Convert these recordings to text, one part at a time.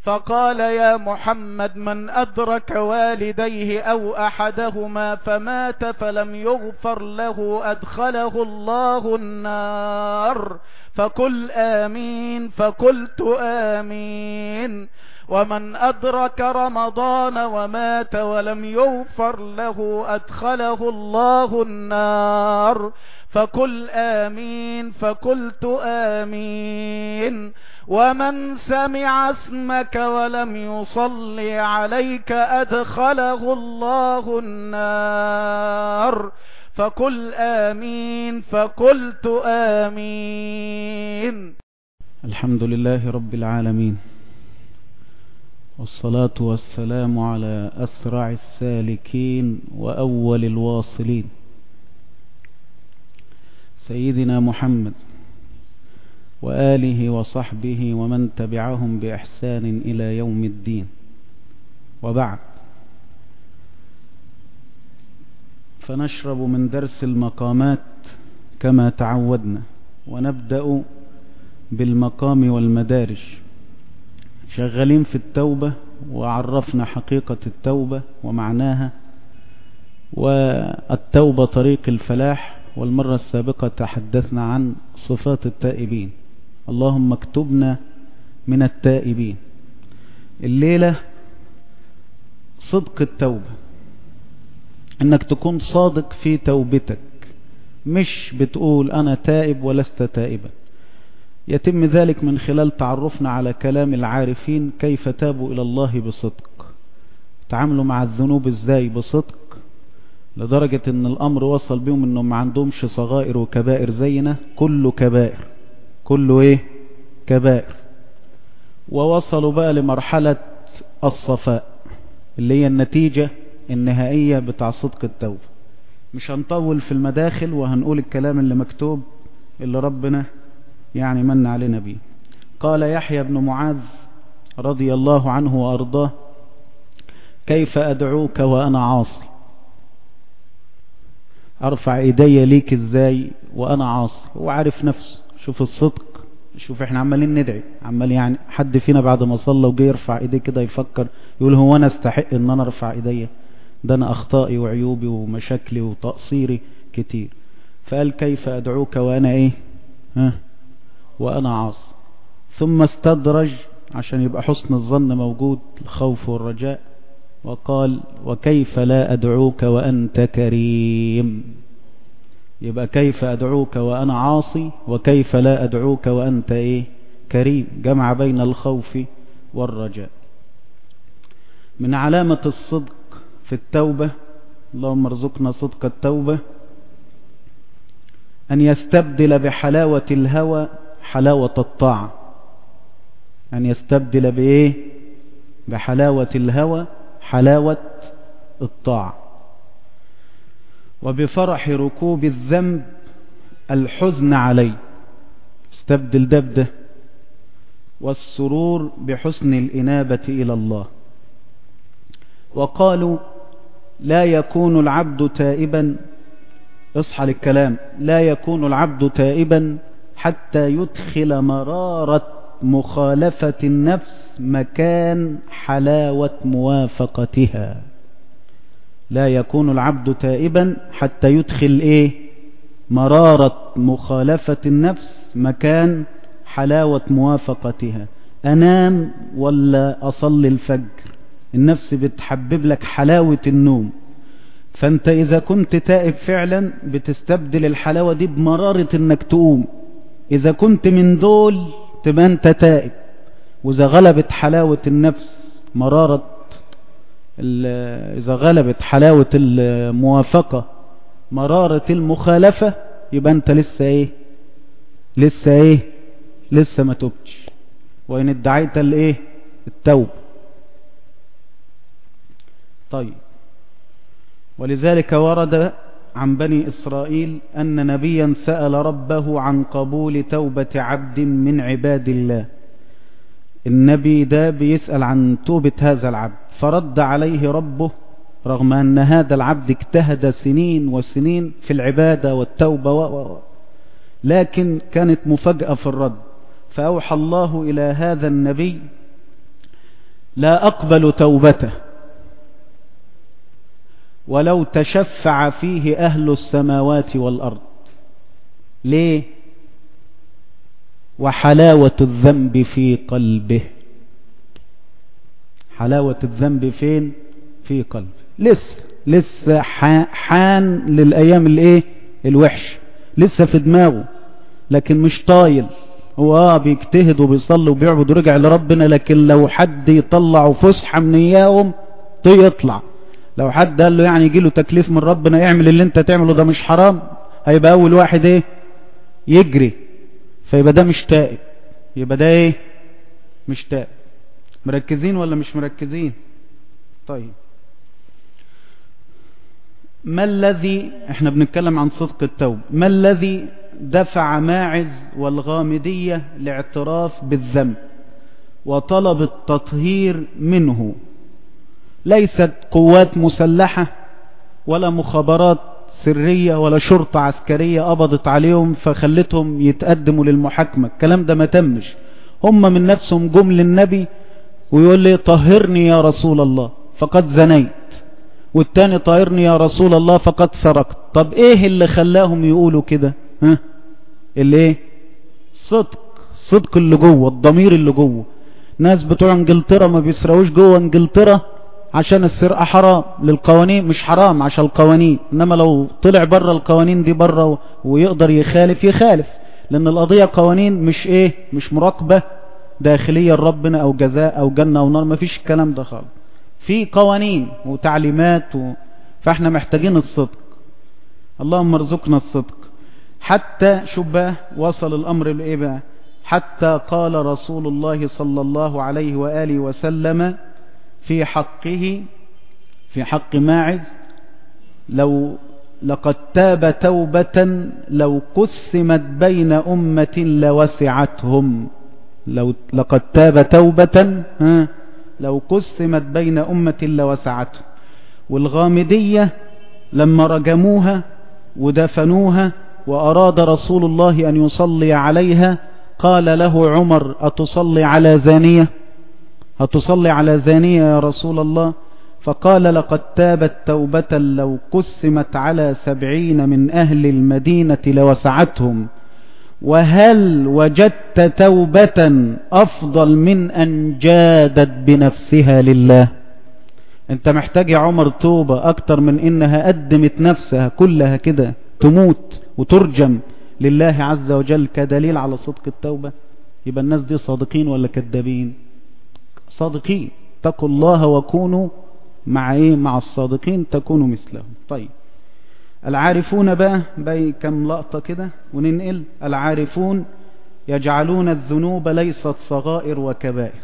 فقال يا محمد من أدرك والديه أو أحدهما فمات فلم يغفر له أدخله الله النار فقل آمين فقلت آمين ومن أدرك رمضان ومات ولم يغفر له أدخله الله النار فقل آمين فقلت آمين ومن سمع اسمك ولم يصلي عليك أدخله الله النار فقل آمين فقلت آمين الحمد لله رب العالمين والصلاة والسلام على أسرع السالكين وأول الواصلين سيدنا محمد وآله وصحبه ومن تبعهم بإحسان إلى يوم الدين وبعد فنشرب من درس المقامات كما تعودنا ونبدأ بالمقام والمدارج شغالين في التوبة وعرفنا حقيقة التوبة ومعناها والتوبة طريق الفلاح والمرة السابقة تحدثنا عن صفات التائبين اللهم اكتبنا من التائبين الليلة صدق التوبة انك تكون صادق في توبتك مش بتقول انا تائب ولست تائبا يتم ذلك من خلال تعرفنا على كلام العارفين كيف تابوا الى الله بصدق تعاملوا مع الذنوب ازاي بصدق لدرجة ان الامر وصل بهم انهم ما عندهمش صغائر وكبائر زينا كله كبائر كله ايه كبائر ووصلوا بقى لمرحلة الصفاء اللي هي النتيجة النهائية بتاع صدق التوبة مش هنطول في المداخل وهنقول الكلام اللي مكتوب اللي ربنا يعني من علينا بيه قال يحيى بن معاذ رضي الله عنه وأرضاه كيف أدعوك وأنا عاصي أرفع إيدي ليك إزاي وأنا عاصي هو عارف نفسه شوف الصدق شوف احنا عمالين ندعي عمال يعني حد فينا بعد ما صلى وجي يرفع ايديه كده يفكر يقول هو انا استحق ان انا ارفع ايديا ده انا اخطائي وعيوبي ومشاكلي وتقصيري كتير فقال كيف ادعوك وانا ايه ها وانا عاصي ثم استدرج عشان يبقى حسن الظن موجود الخوف والرجاء وقال وكيف لا أدعوك وأنت كريم يبقى كيف أدعوك وأنا عاصي وكيف لا أدعوك وأنت إيه كريم جمع بين الخوف والرجاء من علامة الصدق في التوبة اللهم ارزقنا صدق التوبة أن يستبدل بحلاوة الهوى حلاوة الطاعة أن يستبدل بإيه بحلاوة الهوى حلاوة الطاعة وبفرح ركوب الذنب الحزن عليه استبدل ده بده والسرور بحسن الإنابة إلى الله وقالوا لا يكون العبد تائبا اصحى للكلام لا يكون العبد تائبا حتى يدخل مرارة مخالفة النفس مكان حلاوة موافقتها لا يكون العبد تائبا حتى يدخل ايه مرارة مخالفة النفس مكان حلاوة موافقتها انام ولا اصلي الفجر النفس بتحبب لك حلاوة النوم فانت اذا كنت تائب فعلا بتستبدل الحلاوة دي بمرارة انك تقوم اذا كنت من دول تبقى انت تائب واذا غلبت حلاوة النفس مرارة اذا غلبت حلاوة الموافقة مرارة المخالفة يبقى انت لسه ايه لسه ايه لسه ما تبتش وان ادعيت الايه التوب طيب ولذلك ورد عن بني إسرائيل أن نبيا سأل ربه عن قبول توبة عبد من عباد الله النبي ده بيسأل عن توبة هذا العبد فرد عليه ربه رغم أن هذا العبد اجتهد سنين وسنين في العبادة والتوبة و... لكن كانت مفاجأة في الرد فأوحى الله إلى هذا النبي لا أقبل توبته ولو تشفع فيه أهل السماوات والأرض ليه وحلاوة الذنب في قلبه حلاوة الذنب فين في قلبه لسه لسه حان للأيام الايه الوحش لسه في دماغه لكن مش طايل هو اه بيجتهد وبيصلي وبيعبد ورجع لربنا لكن لو حد يطلعه فسحة من اياهم يطلع لو حد قال له يعني يجي له تكليف من ربنا يعمل اللي انت تعمله ده مش حرام هيبقى اول واحد ايه يجري فيبقى ده مش تائب يبقى ده ايه مش تائب مركزين ولا مش مركزين طيب ما الذي احنا بنتكلم عن صدق التوب ما الذي دفع ماعز والغامدية لاعتراف بالذنب وطلب التطهير منه ليست قوات مسلحة ولا مخابرات سرية ولا شرطة عسكرية قبضت عليهم فخلتهم يتقدموا للمحاكمة الكلام ده ما تمش هم من نفسهم جم للنبي ويقول لي طهرني يا رسول الله فقد زنيت والتاني طهرني يا رسول الله فقد سرقت طب ايه اللي خلاهم يقولوا كده ها اللي ايه صدق صدق اللي جوه الضمير اللي جوه ناس بتوع انجلترا ما بيسرقوش جوه انجلترا عشان السرقة حرام للقوانين مش حرام عشان القوانين انما لو طلع بره القوانين دي بره ويقدر يخالف يخالف لان القضية قوانين مش ايه مش مراقبة داخلية لربنا او جزاء او جنة او نار مفيش الكلام ده خالص في قوانين وتعليمات و... فاحنا محتاجين الصدق اللهم ارزقنا الصدق حتى شبه وصل الامر لايه بقى حتى قال رسول الله صلى الله عليه وآله وسلم في حقه في حق ماعز لو لقد تاب توبة لو قسمت بين أمة لوسعتهم لو لقد تاب توبة ها لو قسمت بين أمة لوسعتهم والغامدية لما رجموها ودفنوها وأراد رسول الله أن يصلي عليها قال له عمر أتصلي على زانية أتصلي على زانية يا رسول الله فقال لقد تابت توبة لو قسمت على سبعين من أهل المدينة لوسعتهم وهل وجدت توبة أفضل من أن جادت بنفسها لله انت محتاج يا عمر توبة أكتر من إنها قدمت نفسها كلها كده تموت وترجم لله عز وجل كدليل على صدق التوبة يبقى الناس دي صادقين ولا كذابين صادقين اتقوا الله وكونوا مع ايه مع الصادقين تكونوا مثلهم طيب العارفون بقى باقي كم لقطة كده وننقل العارفون يجعلون الذنوب ليست صغائر وكبائر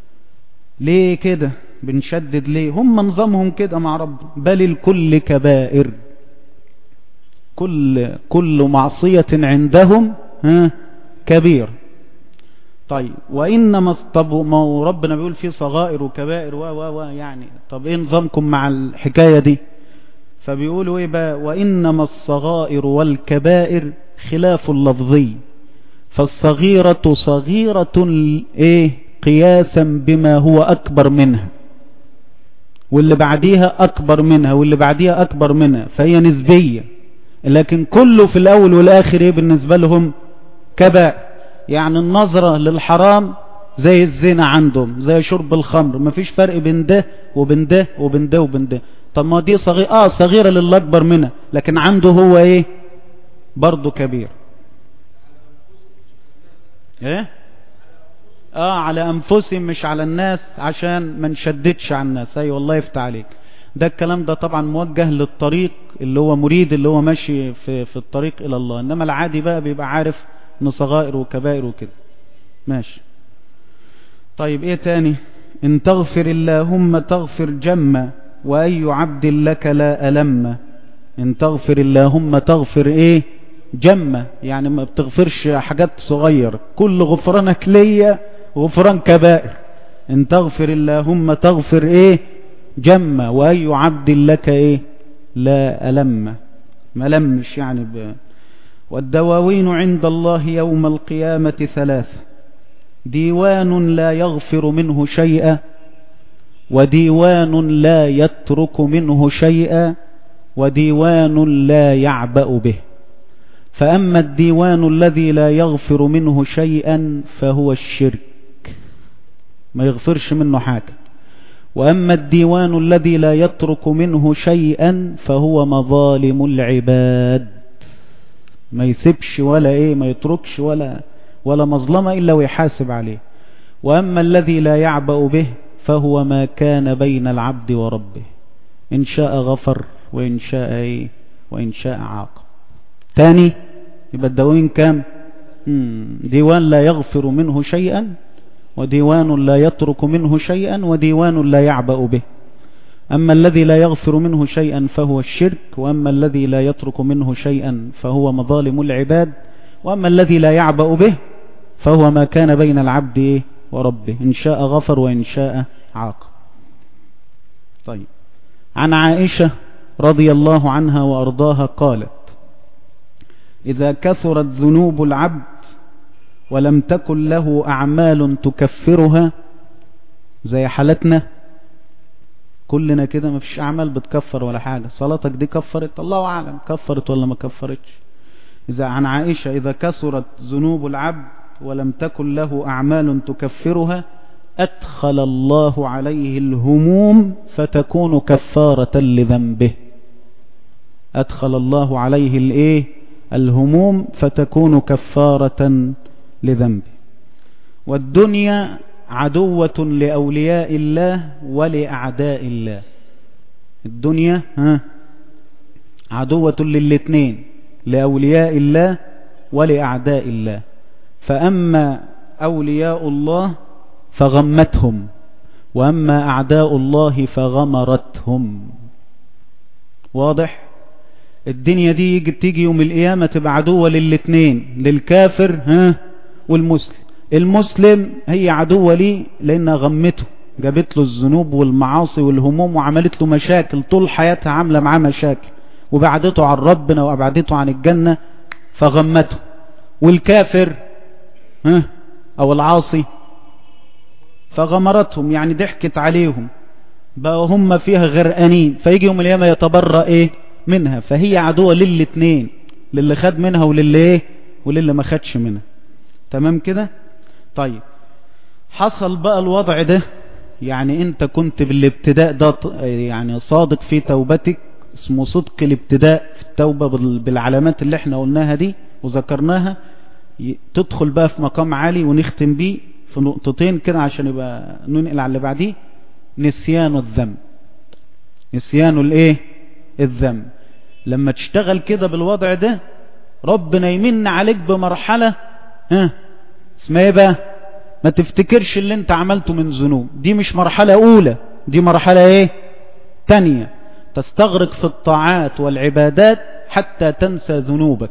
ليه كده بنشدد ليه هم نظامهم كده مع رب بل الكل كبائر كل كل معصية عندهم ها كبير طيب وإنما طب ما ربنا بيقول فيه صغائر وكبائر و و و يعني طب ايه نظامكم مع الحكاية دي فبيقولوا ايه بقى وإنما الصغائر والكبائر خلاف اللفظي فالصغيرة صغيرة ايه قياسا بما هو أكبر منها واللي بعديها أكبر منها واللي بعديها أكبر منها فهي نسبية لكن كله في الأول والآخر ايه بالنسبة لهم كبائر يعني النظرة للحرام زي الزنا عندهم زي شرب الخمر مفيش فرق بين ده وبين ده وبين ده وبين ده طب ما دي صغيرة اه صغيرة للي اكبر منها لكن عنده هو ايه برضه كبير ايه اه على انفسهم مش على الناس عشان ما نشددش على الناس اي والله يفتح عليك ده الكلام ده طبعا موجه للطريق اللي هو مريد اللي هو ماشي في, في الطريق الى الله انما العادي بقى بيبقى عارف ان صغائر وكبائر وكده ماشي طيب ايه تاني ان تغفر اللهم تغفر جمّا وأي عبد لك لا ألم إن تغفر اللهم تغفر إيه جمة يعني ما بتغفرش حاجات صغير كل غفرانك ليا غفران كبائر إن تغفر اللهم تغفر إيه جمة وأي عبد لك إيه لا ألم ما لمش يعني ب... والدواوين عند الله يوم القيامة ثلاث ديوان لا يغفر منه شيئا وديوان لا يترك منه شيئا وديوان لا يعبأ به فأما الديوان الذي لا يغفر منه شيئا فهو الشرك ما يغفرش منه حاجة وأما الديوان الذي لا يترك منه شيئا فهو مظالم العباد ما يسيبش ولا ايه ما يتركش ولا ولا مظلمة إلا ويحاسب عليه وأما الذي لا يعبأ به فهو ما كان بين العبد وربه إن شاء غفر وإن شاء إيه وإن شاء عاقب تاني يبقى الدواوين كام ديوان لا يغفر منه شيئا وديوان لا يترك منه شيئا وديوان لا يعبأ به أما الذي لا يغفر منه شيئا فهو الشرك وأما الذي لا يترك منه شيئا فهو مظالم العباد وأما الذي لا يعبأ به فهو ما كان بين العبد وربه إن شاء غفر وإن شاء عاقب طيب عن عائشة رضي الله عنها وأرضاها قالت إذا كثرت ذنوب العبد ولم تكن له أعمال تكفرها زي حالتنا كلنا كده ما فيش أعمال بتكفر ولا حاجة صلاتك دي كفرت الله أعلم كفرت ولا ما كفرتش إذا عن عائشة إذا كثرت ذنوب العبد ولم تكن له أعمال تكفرها أدخل الله عليه الهموم فتكون كفارة لذنبه أدخل الله عليه الإيه الهموم فتكون كفارة لذنبه والدنيا عدوة لأولياء الله ولأعداء الله الدنيا ها عدوة للاثنين لأولياء الله ولأعداء الله فأما أولياء الله فغمتهم وأما أعداء الله فغمرتهم واضح الدنيا دي تيجي يوم القيامة تبقى عدوة للاثنين للكافر ها والمسلم المسلم هي عدوة ليه لأنها غمته جابت له الذنوب والمعاصي والهموم وعملت له مشاكل طول حياتها عاملة معاه مشاكل وبعدته عن ربنا وأبعدته عن الجنة فغمته والكافر ها أو العاصي فغمرتهم يعني ضحكت عليهم بقى هم فيها غرقانين فيجي يوم القيامة يتبرأ ايه منها فهي عدوة للاتنين للي خد منها وللي ايه وللي ما خدش منها تمام كده طيب حصل بقى الوضع ده يعني انت كنت بالابتداء ده يعني صادق في توبتك اسمه صدق الابتداء في التوبة بالعلامات اللي احنا قلناها دي وذكرناها تدخل بقى في مقام عالي ونختم بيه في نقطتين كده عشان يبقى ننقل على اللي بعديه نسيان الذنب نسيان الايه الذنب لما تشتغل كده بالوضع ده ربنا يمن عليك بمرحلة ها اسمها ايه بقى ما تفتكرش اللي انت عملته من ذنوب دي مش مرحلة اولى دي مرحلة ايه تانية تستغرق في الطاعات والعبادات حتى تنسى ذنوبك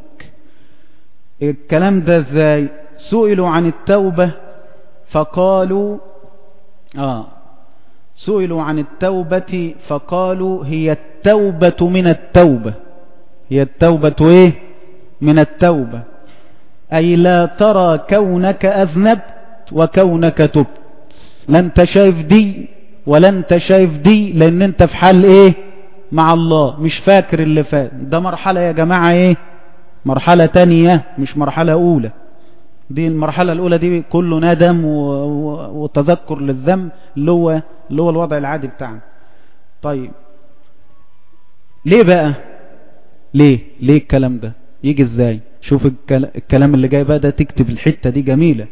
الكلام ده ازاي سئلوا عن التوبة فقالوا آه سئلوا عن التوبة فقالوا هي التوبة من التوبة هي التوبة ايه من التوبة أي لا ترى كونك أذنبت وكونك تبت لا انت شايف دي ولا انت شايف دي لان انت في حال ايه مع الله مش فاكر اللي فات ده مرحلة يا جماعة ايه مرحلة تانية مش مرحلة اولى دي المرحلة الاولى دي كله ندم وتذكر للذنب اللي هو اللي هو الوضع العادي بتاعنا طيب ليه بقى ليه ليه الكلام ده يجي ازاي شوف الكلام اللي جاي بقى ده تكتب الحتة دي جميلة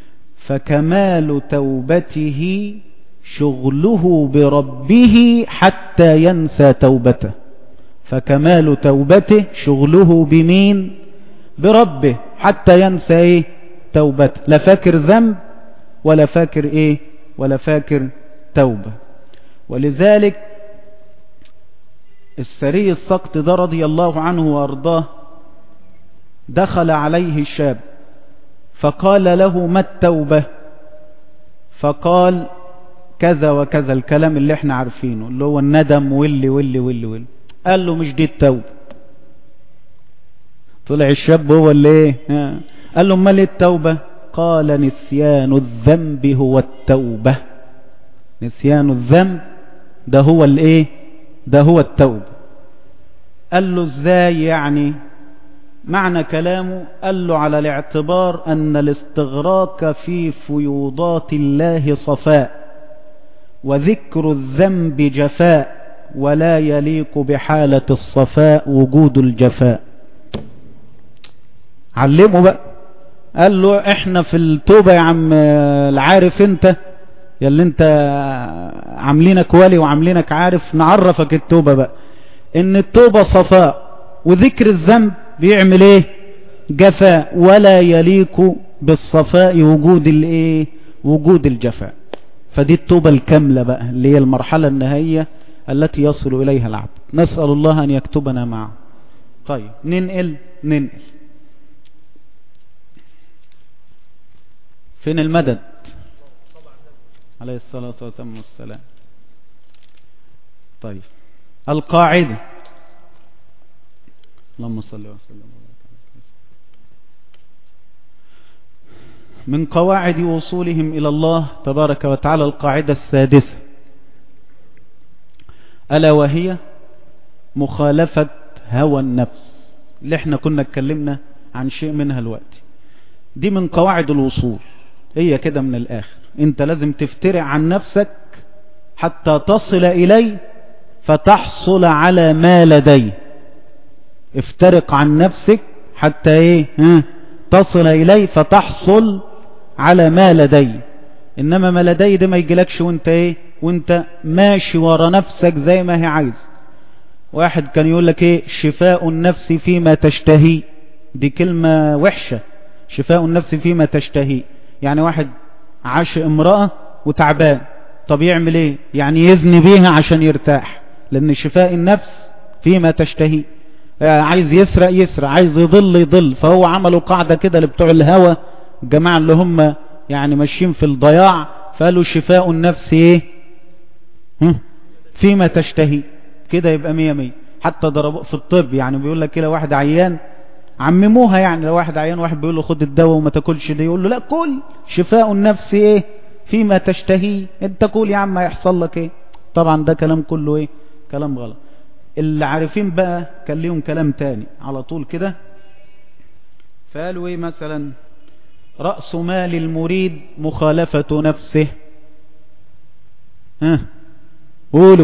فكمال توبته شغله بربه حتى ينسى توبته فكمال توبته شغله بمين بربه حتى ينسى ايه توبته لا فاكر ذنب ولا فاكر ايه ولا فاكر توبة ولذلك السري السقط ده رضي الله عنه وارضاه دخل عليه الشاب فقال له ما التوبة فقال كذا وكذا الكلام اللي احنا عارفينه اللي هو الندم واللي واللي واللي واللي قال له مش دي التوبة طلع الشاب هو اللي ايه قال له امال التوبة قال نسيان الذنب هو التوبة نسيان الذنب ده هو الايه ده هو التوبة قال له ازاي يعني معنى كلامه قال له على الاعتبار ان الاستغراق في فيوضات الله صفاء وذكر الذنب جفاء ولا يليق بحالة الصفاء وجود الجفاء علمه بقى قال له احنا في التوبة يا عم العارف انت يا اللي انت عاملينك ولي وعاملينك عارف نعرفك التوبة بقى ان التوبة صفاء وذكر الذنب بيعمل ايه جفاء ولا يليق بالصفاء وجود الايه وجود الجفاء فدي التوبة الكاملة بقى اللي هي المرحلة النهائية التي يصل إليها العبد نسأل الله أن يكتبنا معه طيب ننقل ننقل فين المدد عليه الصلاة والسلام والسلام طيب القاعدة اللهم صل وسلم من قواعد وصولهم إلى الله تبارك وتعالى القاعدة السادسة ألا وهي مخالفة هوى النفس اللي احنا كنا اتكلمنا عن شيء منها الوقت دي من قواعد الوصول هي كده من الآخر انت لازم تفترع عن نفسك حتى تصل إليه فتحصل على ما لديه افترق عن نفسك حتى ايه ها تصل إليه فتحصل على ما لديه إنما ما لديه ده ما يجيلكش وانت ايه وانت ماشي ورا نفسك زي ما هي عايز واحد كان يقول لك ايه شفاء النفس فيما تشتهي دي كلمة وحشة شفاء النفس فيما تشتهي يعني واحد عاش امرأة وتعبان طب يعمل ايه يعني يزني بيها عشان يرتاح لان شفاء النفس فيما تشتهي عايز يسرق يسرق عايز يضل يضل فهو عملوا قاعدة كده لبتوع الهوى الجماعة اللي هم يعني ماشيين في الضياع فقالوا شفاء النفس ايه فيما تشتهي كده يبقى مية مية حتى ضربوا في الطب يعني بيقول لك كده واحد عيان عمموها يعني لو واحد عيان واحد بيقول له خد الدواء وما تاكلش ده يقول له لا كل شفاء النفس ايه فيما تشتهي انت كل يا عم هيحصل لك ايه طبعا ده كلام كله ايه كلام غلط اللي عارفين بقى كان ليهم كلام تاني على طول كده فقالوا ايه مثلا رأس مال المريد مخالفة نفسه ها قولوا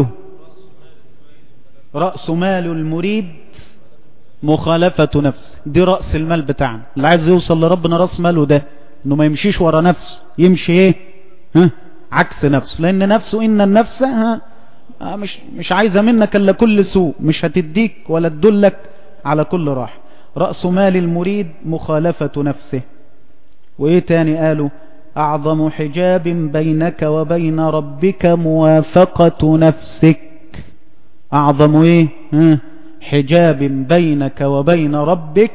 رأس مال المريد مخالفة نفسه دي رأس المال بتاعنا اللي عايز يوصل لربنا رأس ماله ده انه ما يمشيش ورا نفسه يمشي ايه ها عكس نفسه لان نفسه ان النفس ها مش مش عايزة منك الا كل سوء مش هتديك ولا تدلك على كل راح رأس مال المريد مخالفة نفسه وايه تاني قالوا اعظم حجاب بينك وبين ربك موافقة نفسك اعظم ايه ها حجاب بينك وبين ربك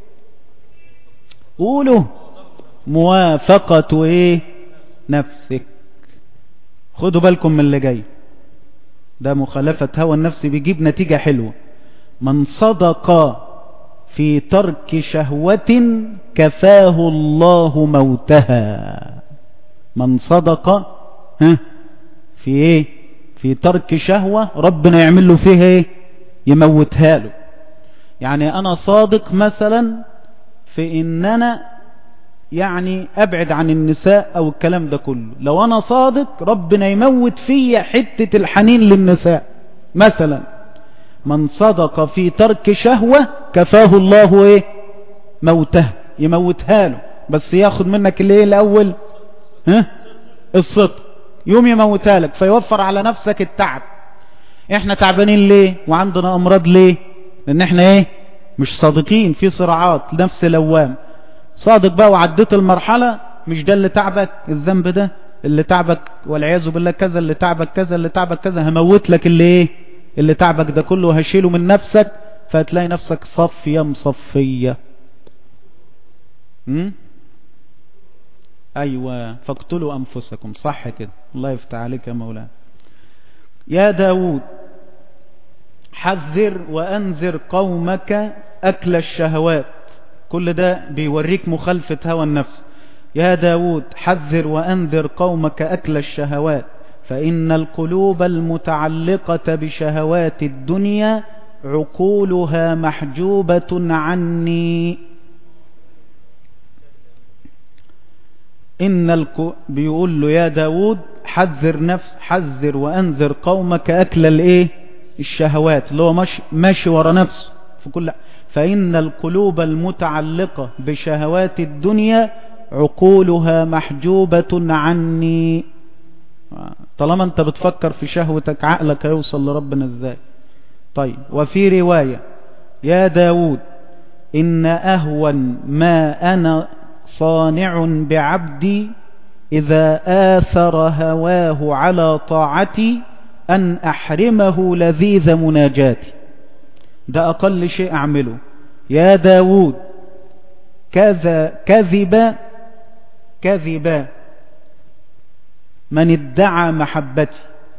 قولوا موافقة ايه نفسك خدوا بالكم من اللي جاي ده مخالفة هوى النفس بيجيب نتيجة حلوة من صدق في ترك شهوة كفاه الله موتها من صدق ها في ايه في ترك شهوة ربنا يعمل له فيها ايه يموتها له يعني انا صادق مثلا في ان انا يعني ابعد عن النساء او الكلام ده كله لو انا صادق ربنا يموت فيا حتة الحنين للنساء مثلا من صدق في ترك شهوة كفاه الله ايه موته يموتها له بس ياخد منك الايه الاول ها الصدق يوم يموتها لك فيوفر على نفسك التعب احنا تعبانين ليه وعندنا امراض ليه لان احنا ايه مش صادقين في صراعات نفس لوام صادق بقى وعديت المرحلة مش ده اللي تعبك الذنب ده اللي تعبك والعياذ بالله كذا اللي تعبك كذا اللي تعبك كذا هموت لك اللي ايه اللي تعبك ده كله هشيله من نفسك فهتلاقي نفسك صفية مصفية م? ايوه فاقتلوا انفسكم صح كده الله يفتح عليك يا مولانا يا داود حذر وانذر قومك اكل الشهوات كل ده بيوريك مخالفة هوى النفس يا داود حذر وانذر قومك اكل الشهوات فإن القلوب المتعلقة بشهوات الدنيا عقولها محجوبة عني إن الك... بيقول له يا داود حذر نفس حذر وأنذر قومك أكل الإيه الشهوات اللي هو ماشي, ماشي ورا نفسه في كل فإن القلوب المتعلقة بشهوات الدنيا عقولها محجوبة عني طالما انت بتفكر في شهوتك عقلك هيوصل لربنا ازاي طيب وفي رواية يا داود إن أهون ما أنا صانع بعبدي إذا آثر هواه على طاعتي أن أحرمه لذيذ مناجاتي ده أقل شيء أعمله يا داود كذا كذب كذب من ادعى محبتي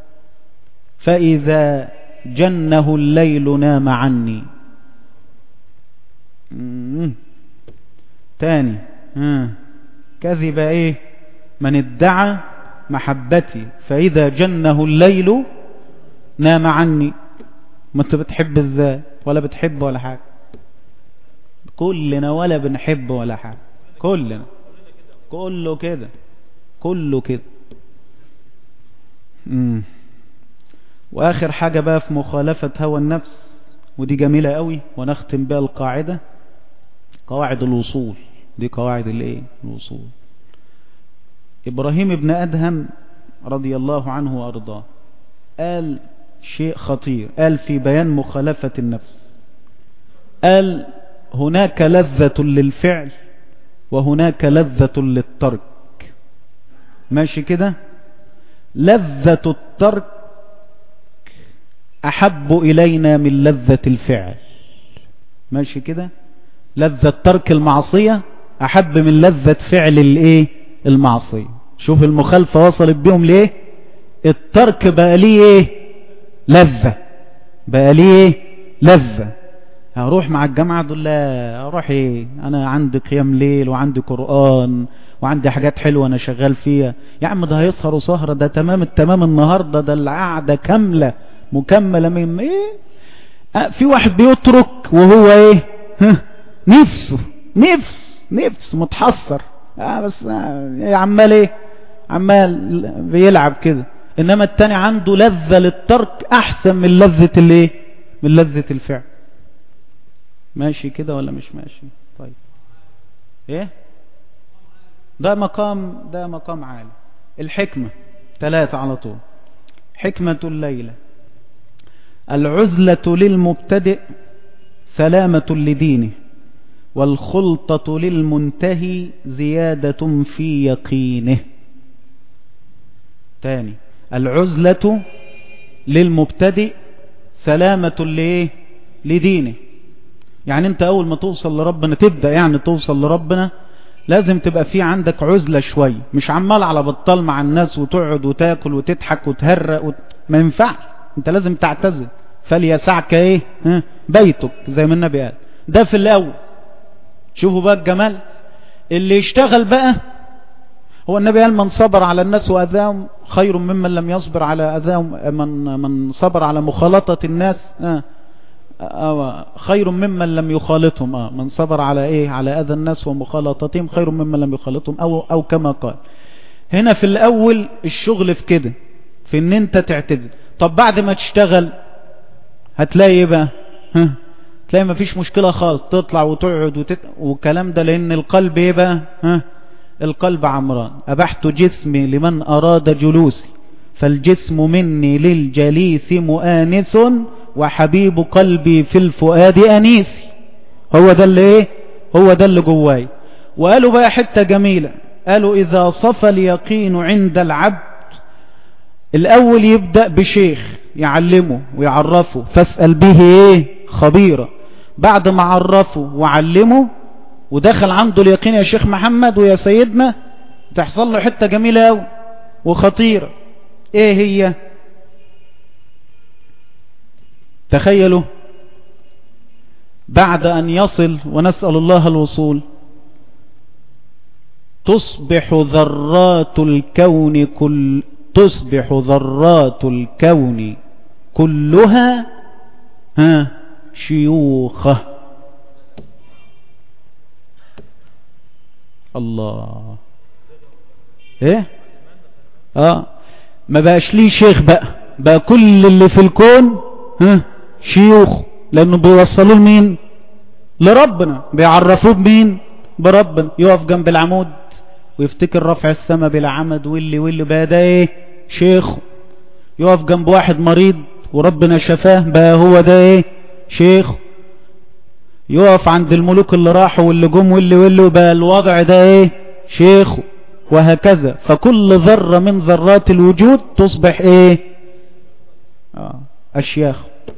فإذا جنه الليل نام عني تاني كذب ايه من ادعى محبتي فإذا جنه الليل نام عني ما انت بتحب ازاي ولا بتحب ولا حاجة كلنا ولا بنحب ولا حاجة كلنا كله كده كله كده مم. واخر حاجة بقى في مخالفة هوى النفس ودي جميلة قوي ونختم بها القاعدة قواعد الوصول دي قواعد الايه الوصول ابراهيم ابن ادهم رضي الله عنه وارضاه قال شيء خطير قال في بيان مخالفة النفس قال هناك لذة للفعل وهناك لذة للترك ماشي كده لذة الترك أحب إلينا من لذة الفعل ماشي كده لذة ترك المعصية أحب من لذة فعل الايه المعصية شوف المخالفة وصلت بيهم ليه الترك بقى ليه ايه لذة بقى ليه ايه لذة هروح مع الجامعة دول لا اروح ايه انا عندي قيام ليل وعندي قرآن وعندي حاجات حلوة انا شغال فيها يا عم ده هيسهر وسهرة ده تمام التمام النهاردة ده القعدة كاملة مكملة من ايه اه في واحد بيترك وهو ايه ها نفسه نفس نفس متحسر اه بس اه عمال ايه عمال بيلعب كده انما التاني عنده لذة للترك احسن من لذة الايه من لذة الفعل ماشي كده ولا مش ماشي طيب ايه ده مقام ده مقام عالي الحكمة ثلاثة على طول حكمة الليلة العزلة للمبتدئ سلامة لدينه والخلطة للمنتهي زيادة في يقينه تاني العزلة للمبتدئ سلامة لإيه لدينه يعني انت اول ما توصل لربنا تبدأ يعني توصل لربنا لازم تبقى في عندك عزلة شوي مش عمال على بطال مع الناس وتقعد وتاكل وتضحك وتهرق وت... ما ينفعش انت لازم تعتزل فليسعك ايه ها؟ بيتك زي ما النبي قال ده في الاول شوفوا بقى الجمال اللي يشتغل بقى هو النبي قال من صبر على الناس وأذاهم خير ممن لم يصبر على أذاهم من, من صبر على مخالطة الناس آه آه خير ممن لم يخالطهم آه من صبر على ايه على اذى الناس ومخالطتهم خير ممن لم يخالطهم او او كما قال هنا في الاول الشغل في كده في ان انت تعتزل طب بعد ما تشتغل هتلاقي ايه بقى ها تلاقي مفيش مشكلة خالص تطلع وتقعد وتت... والكلام ده لان القلب ايه بقى ها القلب عمران ابحت جسمي لمن اراد جلوسي فالجسم مني للجليس مؤانس وحبيب قلبي في الفؤاد أنيسي هو ده اللي ايه هو ده اللي جواي وقالوا بقى حتة جميلة قالوا إذا صفى اليقين عند العبد الأول يبدأ بشيخ يعلمه ويعرفه فاسأل به ايه خبيرة بعد ما عرفه وعلمه ودخل عنده اليقين يا شيخ محمد ويا سيدنا تحصل له حتة جميلة أوي وخطيرة ايه هي تخيلوا بعد أن يصل ونسأل الله الوصول تصبح ذرات الكون كل تصبح ذرات الكون كلها ها شيوخه الله ايه اه ما بقاش ليه شيخ بقى بقى كل اللي في الكون ها شيوخ لانه بيوصلوه لمين لربنا بيعرفوه بمين بربنا يقف جنب العمود ويفتكر رفع السماء بلا عمد واللي واللي بقى ده ايه شيخ يقف جنب واحد مريض وربنا شفاه بقى هو ده ايه شيخ يقف عند الملوك اللي راحوا واللي جم واللي واللي بقى الوضع ده ايه شيخ وهكذا فكل ذرة من ذرات الوجود تصبح ايه آه. اشياخ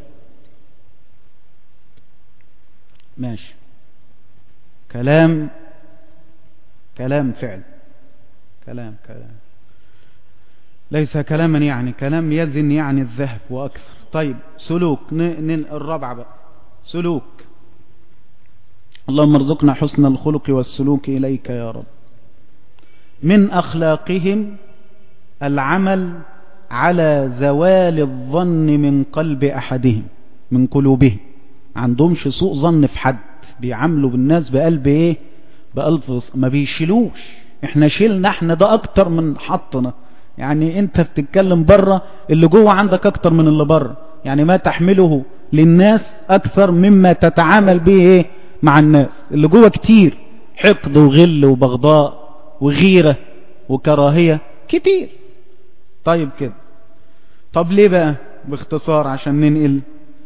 ماشي كلام كلام فعل كلام كلام ليس كلاما يعني كلام يزن يعني الذهب وأكثر طيب سلوك ن... ن... الرابعة بقى سلوك اللهم ارزقنا حسن الخلق والسلوك إليك يا رب من أخلاقهم العمل على زوال الظن من قلب أحدهم من قلوبهم عندهمش سوء ظن في حد بيعاملوا بالناس بقلب ايه بقلب ما بيشيلوش احنا شيلنا احنا ده اكتر من حطنا يعني انت بتتكلم بره اللي جوه عندك اكتر من اللي بره يعني ما تحمله للناس اكثر مما تتعامل به ايه مع الناس اللي جوه كتير حقد وغل وبغضاء وغيرة وكراهية كتير طيب كده طب ليه بقى باختصار عشان ننقل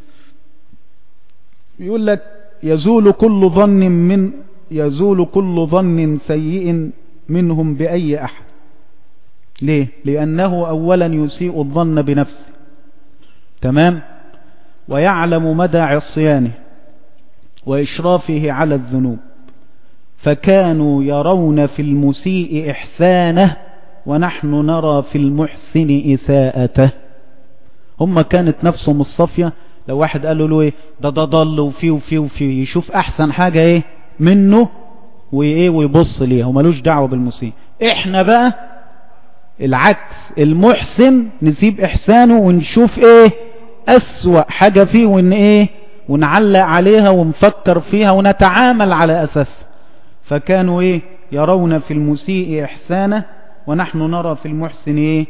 يقول لك يزول كل ظن من يزول كل ظن سيء منهم بأي أحد ليه لأنه أولا يسيء الظن بنفسه تمام ويعلم مدى عصيانه وإشرافه على الذنوب فكانوا يرون في المسيء إحسانه ونحن نرى في المحسن إساءته هم كانت نفسهم الصفية لو واحد قالوا له ايه ده ده ضل وفيه وفيه وفيه يشوف احسن حاجة ايه منه وايه ويبص ليها وملوش دعوة بالمسيء احنا بقى العكس المحسن نسيب احسانه ونشوف ايه اسوأ حاجة فيه ون ايه ونعلق عليها ونفكر فيها ونتعامل على اساسها فكانوا ايه يرون في المسيء احسانه ونحن نرى في المحسن ايه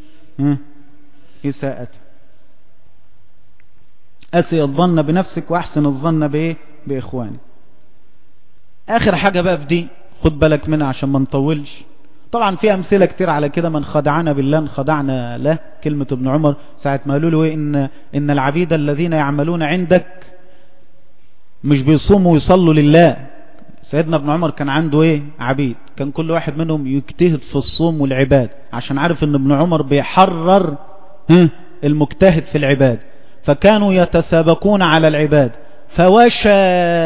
اساءته أسي الظن بنفسك وأحسن الظن بإيه بإخوانك آخر حاجة بقى في دي خد بالك منها عشان ما نطولش طبعا في أمثلة كتير على كده من خدعنا بالله انخدعنا له كلمة ابن عمر ساعة ما قالوا له إيه إن, إن العبيد الذين يعملون عندك مش بيصوموا ويصلوا لله سيدنا ابن عمر كان عنده ايه عبيد كان كل واحد منهم يجتهد في الصوم والعباد عشان عارف ان ابن عمر بيحرر المجتهد في العباد فكانوا يتسابقون على العباد فوشى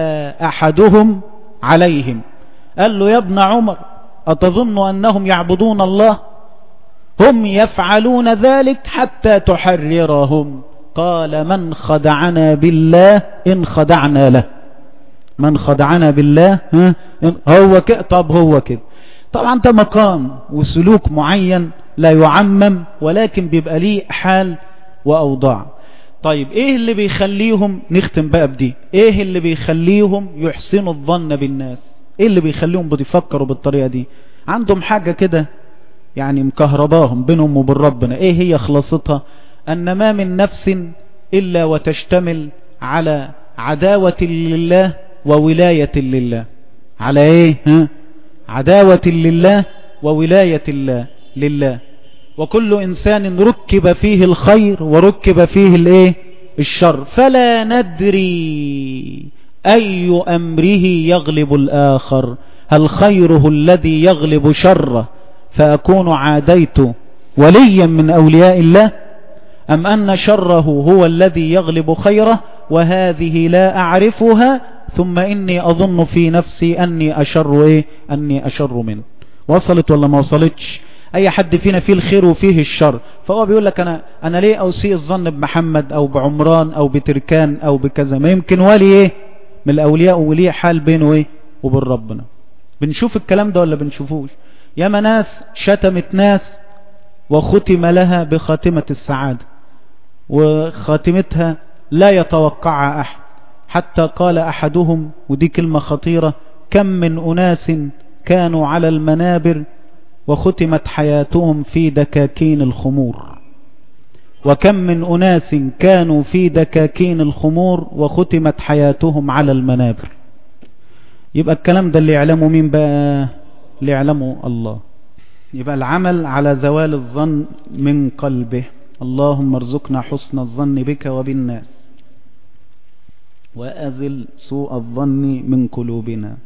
أحدهم عليهم قال له يا ابن عمر أتظن أنهم يعبدون الله هم يفعلون ذلك حتى تحررهم قال من خدعنا بالله إن خدعنا له من خدعنا بالله ها هو كده طب هو كده طبعا ده مقام وسلوك معين لا يعمم ولكن بيبقى ليه حال وأوضاع طيب ايه اللي بيخليهم نختم بقى بدي ايه اللي بيخليهم يحسنوا الظن بالناس ايه اللي بيخليهم بيفكروا بالطريقة دي عندهم حاجة كده يعني مكهرباهم بينهم وبين ربنا ايه هي خلاصتها ان ما من نفس الا وتشتمل على عداوة لله وولاية لله على ايه ها عداوة لله وولاية الله لله وكل إنسان ركب فيه الخير وركب فيه الايه الشر فلا ندري أي أمره يغلب الآخر هل خيره الذي يغلب شره فأكون عاديت وليا من أولياء الله أم أن شره هو الذي يغلب خيره وهذه لا أعرفها ثم إني أظن في نفسي أني أشر إيه أني أشر منه وصلت ولا ما وصلتش اي حد فينا فيه الخير وفيه الشر فهو بيقول لك انا انا ليه اوسيء الظن بمحمد او بعمران او بتركان او بكذا ما يمكن ولي ايه من الاولياء وليه حال بينه ايه وبين ربنا بنشوف الكلام ده ولا بنشوفوش ياما ناس شتمت ناس وختم لها بخاتمة السعادة وخاتمتها لا يتوقعها أحد حتى قال أحدهم ودي كلمة خطيرة كم من أناس كانوا على المنابر وختمت حياتهم في دكاكين الخمور وكم من أناس كانوا في دكاكين الخمور وختمت حياتهم على المنابر يبقى الكلام ده اللي يعلمه مين بقى اللي يعلمه الله يبقى العمل على زوال الظن من قلبه اللهم ارزقنا حسن الظن بك وبالناس وأزل سوء الظن من قلوبنا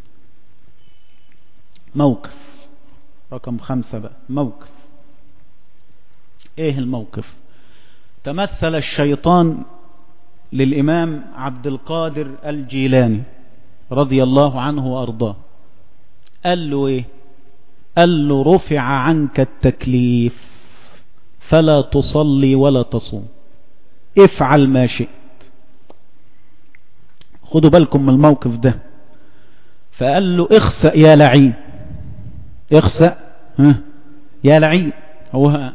موقف رقم خمسة بقى موقف ايه الموقف تمثل الشيطان للإمام عبد القادر الجيلاني رضي الله عنه وأرضاه قال له ايه قال له رفع عنك التكليف فلا تصلي ولا تصوم افعل ما شئت خدوا بالكم من الموقف ده فقال له اخسأ يا لعين اخسأ ها يا لعين هو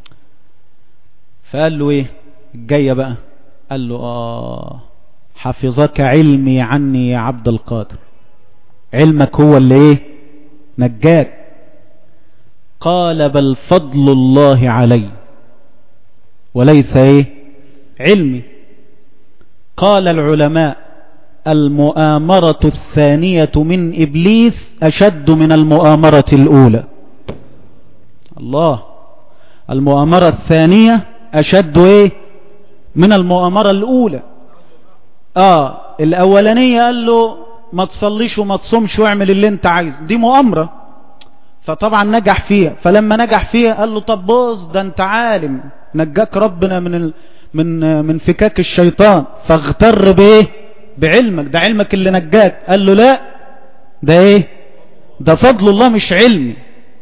فقال له ايه الجاية بقى قال له اه حفظك علمي عني يا عبد القادر علمك هو اللي ايه نجاك قال بل فضل الله علي وليس ايه علمي قال العلماء المؤامرة الثانية من إبليس أشد من المؤامرة الأولى الله المؤامرة الثانية أشد إيه من المؤامرة الأولى آه الأولانية قال له ما تصليش وما تصومش واعمل اللي انت عايز دي مؤامرة فطبعا نجح فيها فلما نجح فيها قال له طب بص ده انت عالم نجاك ربنا من ال... من من فكاك الشيطان فاغتر بايه بعلمك ده علمك اللي نجاك قال له لا ده ايه ده فضل الله مش علمي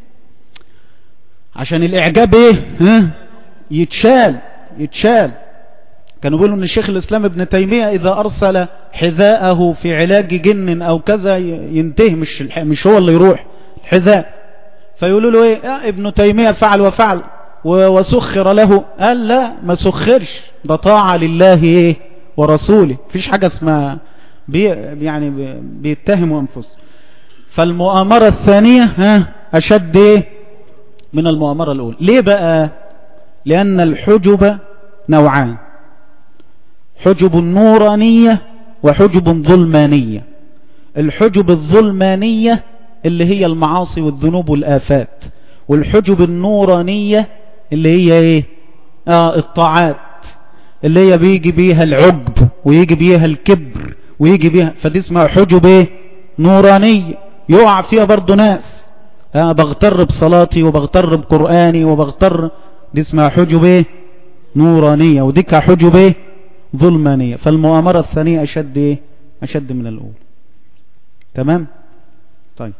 عشان الاعجاب ايه ها يتشال يتشال كانوا بيقولوا ان الشيخ الاسلام ابن تيمية اذا ارسل حذاءه في علاج جن او كذا ينتهي مش مش هو اللي يروح الحذاء فيقولوا له ايه اه ابن تيمية فعل وفعل وسخر له قال لا ما سخرش ده طاعة لله ايه ورسوله فيش حاجة اسمها بي يعني بيتهموا انفسهم فالمؤامرة الثانية ها اشد ايه من المؤامرة الاولى ليه بقى لان الحجب نوعان حجب نورانية وحجب ظلمانية الحجب الظلمانية اللي هي المعاصي والذنوب والآفات والحجب النورانية اللي هي ايه آه الطاعات اللي هي بيجي بيها العجب ويجي بيها الكبر ويجي بيها فدي اسمها حجب ايه نورانية يقع فيها برضو ناس آه بغتر بصلاتي وبغتر بقرآني وبغتر دي اسمها حجب ايه نورانية وديك حجب ايه ظلمانية فالمؤامرة الثانية أشد إيه؟ أشد من الأولى تمام طيب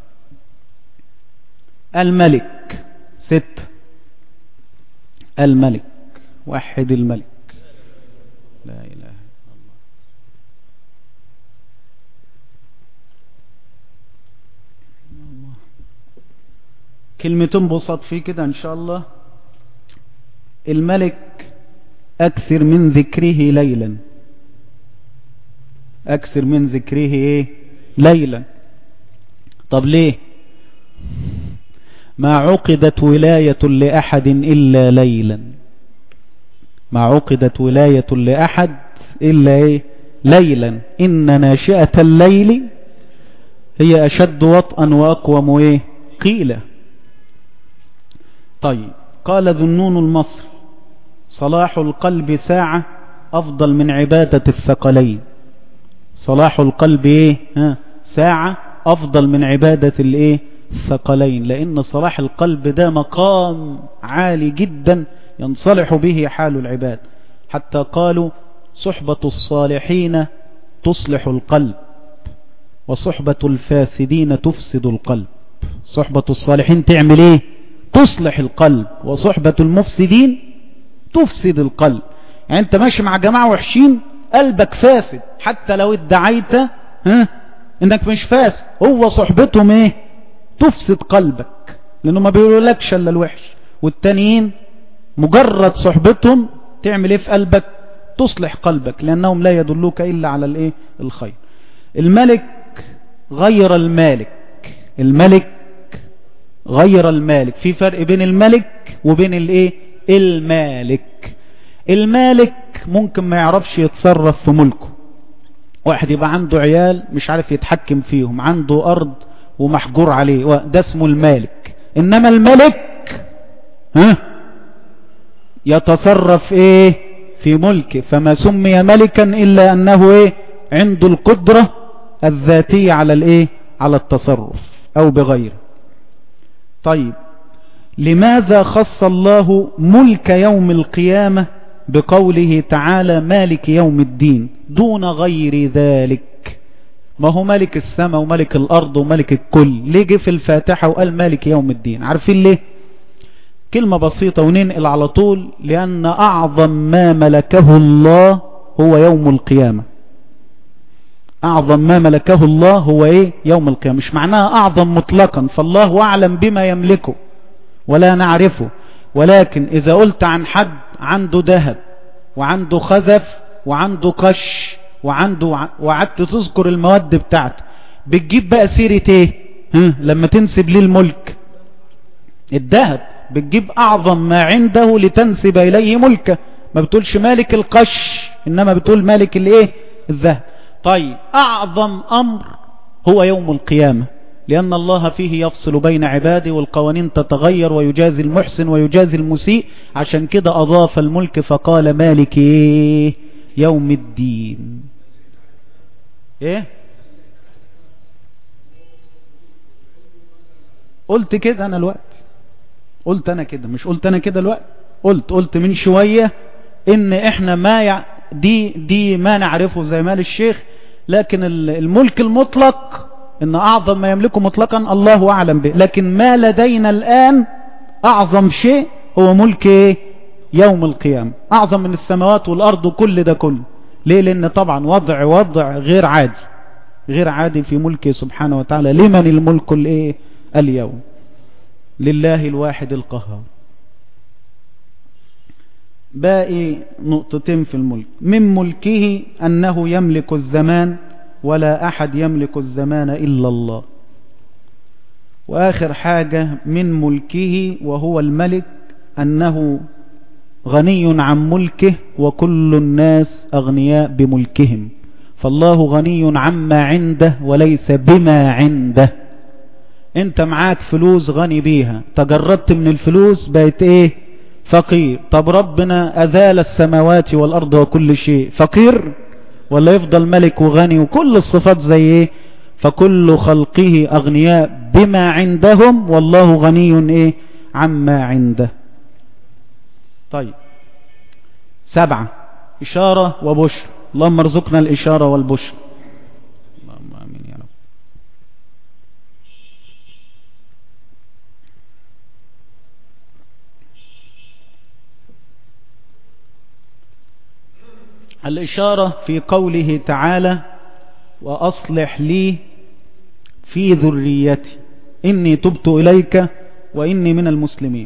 الملك ست الملك وحد الملك لا إله إلا الله كلمتين بسط فيه كده إن شاء الله الملك أكثر من ذكره ليلا أكثر من ذكره إيه ليلا طب ليه ما عقدت ولاية لأحد إلا ليلا ما عقدت ولاية لأحد إلا إيه ليلا إن ناشئة الليل هي أشد وطئا وأقوم إيه قيلة طيب قال ذنون المصر صلاح القلب ساعة أفضل من عبادة الثقلين صلاح القلب إيه ها ساعة أفضل من عبادة الإيه الثقلين لأن صلاح القلب ده مقام عالي جدا ينصلح به حال العباد حتى قالوا صحبة الصالحين تصلح القلب وصحبة الفاسدين تفسد القلب صحبة الصالحين تعمل ايه تصلح القلب وصحبة المفسدين تفسد القلب يعني انت ماشي مع جماعة وحشين قلبك فاسد حتى لو ادعيت ها انك مش فاسد هو صحبتهم ايه تفسد قلبك لانه ما بيقولوا لكش الا الوحش والتانيين مجرد صحبتهم تعمل ايه في قلبك تصلح قلبك لانهم لا يدلوك الا على الايه الخير الملك غير المالك الملك غير المالك في فرق بين الملك وبين الايه المالك المالك ممكن ما يعرفش يتصرف في ملكه واحد يبقى عنده عيال مش عارف يتحكم فيهم عنده ارض ومحجور عليه ده اسمه المالك انما الملك ها يتصرف ايه في ملكه فما سمي ملكا الا انه ايه عنده القدرة الذاتية على الايه على التصرف او بغيره طيب لماذا خص الله ملك يوم القيامة بقوله تعالى مالك يوم الدين دون غير ذلك ما هو ملك السماء وملك الأرض وملك الكل ليه جه في الفاتحة وقال مالك يوم الدين عارفين ليه كلمة بسيطة وننقل على طول لأن أعظم ما ملكه الله هو يوم القيامة أعظم ما ملكه الله هو إيه يوم القيامة مش معناها أعظم مطلقا فالله أعلم بما يملكه ولا نعرفه ولكن إذا قلت عن حد عنده ذهب وعنده خزف وعنده قش وعنده وقعدت تذكر المواد بتاعته بتجيب بقى سيرة ايه ها لما تنسب ليه الملك الذهب بتجيب اعظم ما عنده لتنسب اليه ملكه ما بتقولش مالك القش انما بتقول مالك الايه الذهب طيب اعظم امر هو يوم القيامة لأن الله فيه يفصل بين عباده والقوانين تتغير ويجازي المحسن ويجازي المسيء عشان كده أضاف الملك فقال مالك إيه يوم الدين إيه قلت كده أنا الوقت قلت أنا كده مش قلت أنا كده الوقت قلت قلت من شوية إن إحنا ما يع... دي دي ما نعرفه زي مال الشيخ لكن الملك المطلق ان اعظم ما يملكه مطلقا الله اعلم به لكن ما لدينا الان اعظم شيء هو ملك ايه يوم القيامة اعظم من السماوات والارض وكل ده كله ليه لان طبعا وضع وضع غير عادي غير عادي في ملكه سبحانه وتعالى لمن الملك الايه اليوم لله الواحد القهار باقي نقطتين في الملك من ملكه أنه يملك الزمان ولا أحد يملك الزمان إلا الله وآخر حاجة من ملكه وهو الملك أنه غني عن ملكه وكل الناس أغنياء بملكهم فالله غني عما عنده وليس بما عنده انت معاك فلوس غني بيها تجردت من الفلوس بقت ايه فقير طب ربنا أزال السماوات والأرض وكل شيء فقير ولا يفضل ملك وغني وكل الصفات زي ايه فكل خلقه أغنياء بما عندهم والله غني ايه عما عنده طيب سبعة إشارة وبشر اللهم ارزقنا الإشارة والبشر اللهم آمين يا رب الإشارة في قوله تعالى وأصلح لي في ذريتي إني تبت إليك وإني من المسلمين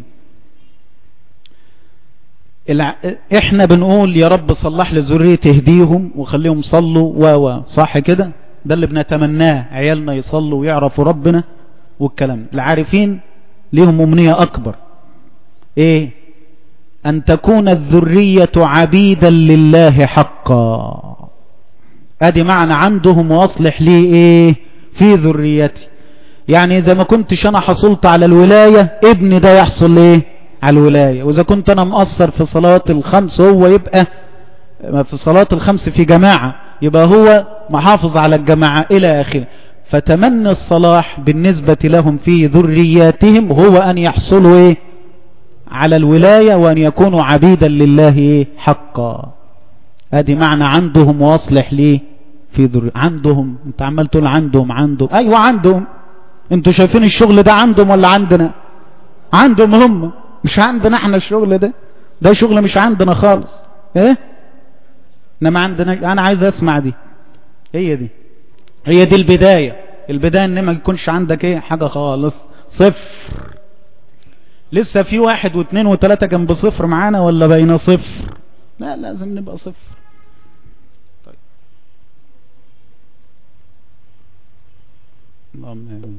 الع... احنا بنقول يا رب صلح لي ذريتي اهديهم وخليهم صلوا و و صح كده ده اللي بنتمناه عيالنا يصلوا ويعرفوا ربنا والكلام العارفين ليهم أمنية أكبر ايه أن تكون الذرية عبيدا لله حقا ادي معنى عندهم واصلح لي ايه في ذريتي يعني اذا ما كنتش انا حصلت على الولاية ابني ده يحصل ايه على الولاية واذا كنت انا مقصر في صلاة الخمس هو يبقى في صلاة الخمس في جماعة يبقى هو محافظ على الجماعة الى اخره فتمنى الصلاح بالنسبة لهم في ذرياتهم هو ان يحصلوا ايه على الولاية وأن يكونوا عبيدا لله حقا ادي معنى عندهم واصلح ليه في ذر عندهم انت عمال تقول عندهم عندهم ايوه عندهم انتوا شايفين الشغل ده عندهم ولا عندنا عندهم هم مش عندنا احنا الشغل ده ده شغل مش عندنا خالص ايه انما عندنا انا عايز اسمع دي هي دي هي دي البداية البداية ان ما يكونش عندك ايه حاجة خالص صفر لسه في واحد واثنين وثلاثة جنب صفر معانا ولا بين صفر لا لازم نبقى صفر طيب اللهم امين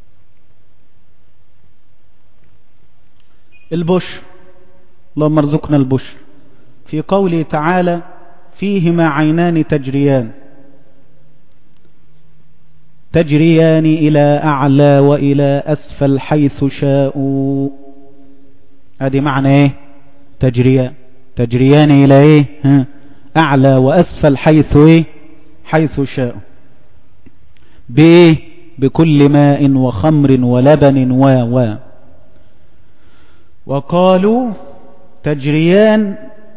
البشر اللهم ارزقنا البشر في قوله تعالى فيهما عينان تجريان تجريان إلى أعلى وإلى أسفل حيث شاءوا هذه معنى إيه تجريان تجريان إلى إيه ها؟ أعلى وأسفل حيث إيه حيث شاءوا بإيه بكل ماء وخمر ولبن و و وقالوا تجريان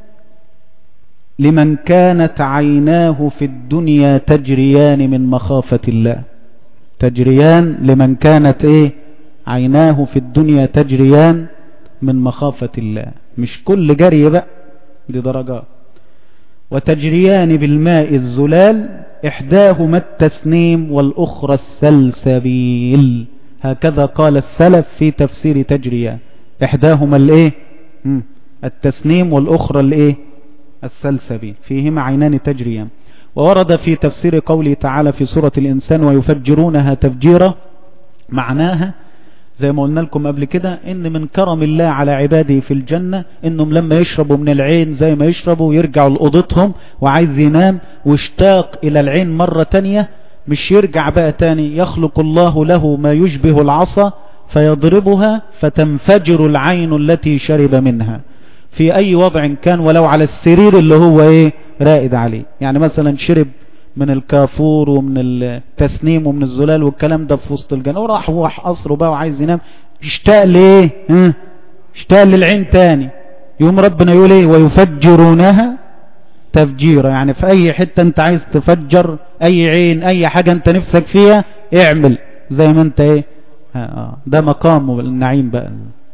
لمن كانت عيناه في الدنيا تجريان من مخافة الله تجريان لمن كانت ايه عيناه في الدنيا تجريان من مخافة الله مش كل جري بقى دي درجات وتجريان بالماء الزلال إحداهما التسنيم والأخرى السلسبيل هكذا قال السلف في تفسير تجريان إحداهما الإيه التسنيم والأخرى الإيه السلسبيل فيهما عينان تجريان وورد في تفسير قوله تعالى في سورة الإنسان ويفجرونها تفجيرا معناها زي ما قلنا لكم قبل كده ان من كرم الله على عباده في الجنة انهم لما يشربوا من العين زي ما يشربوا يرجعوا لأوضتهم وعايز ينام واشتاق الى العين مرة تانية مش يرجع بقى تاني يخلق الله له ما يشبه العصا فيضربها فتنفجر العين التي شرب منها في اي وضع كان ولو على السرير اللي هو ايه رائد عليه يعني مثلا شرب من الكافور ومن التسنيم ومن الزلال والكلام ده في وسط الجنة وراح هو قصره بقى وعايز ينام اشتاق ليه ها اشتاق للعين تاني يوم ربنا يقول ايه ويفجرونها تفجيرا يعني في اي حتة انت عايز تفجر اي عين اي حاجة انت نفسك فيها اعمل زي ما انت ايه اه ده مقام النعيم بقى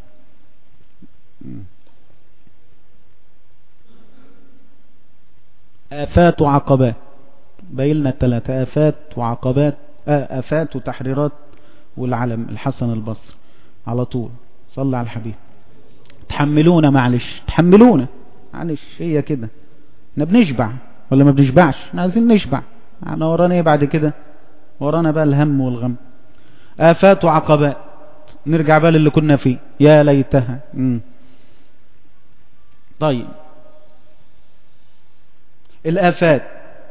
آفات وعقبات بيلنا الثلاثة آفات وعقبات آفات وتحريرات والعلم الحسن البصر على طول صلى على الحبيب تحملونا معلش تحملونا معلش هي كده احنا بنشبع ولا ما بنشبعش احنا عايزين نشبع احنا ورانا ايه بعد كده ورانا بقى الهم والغم آفات وعقبات نرجع بقى للي كنا فيه يا ليتها مم. طيب الآفات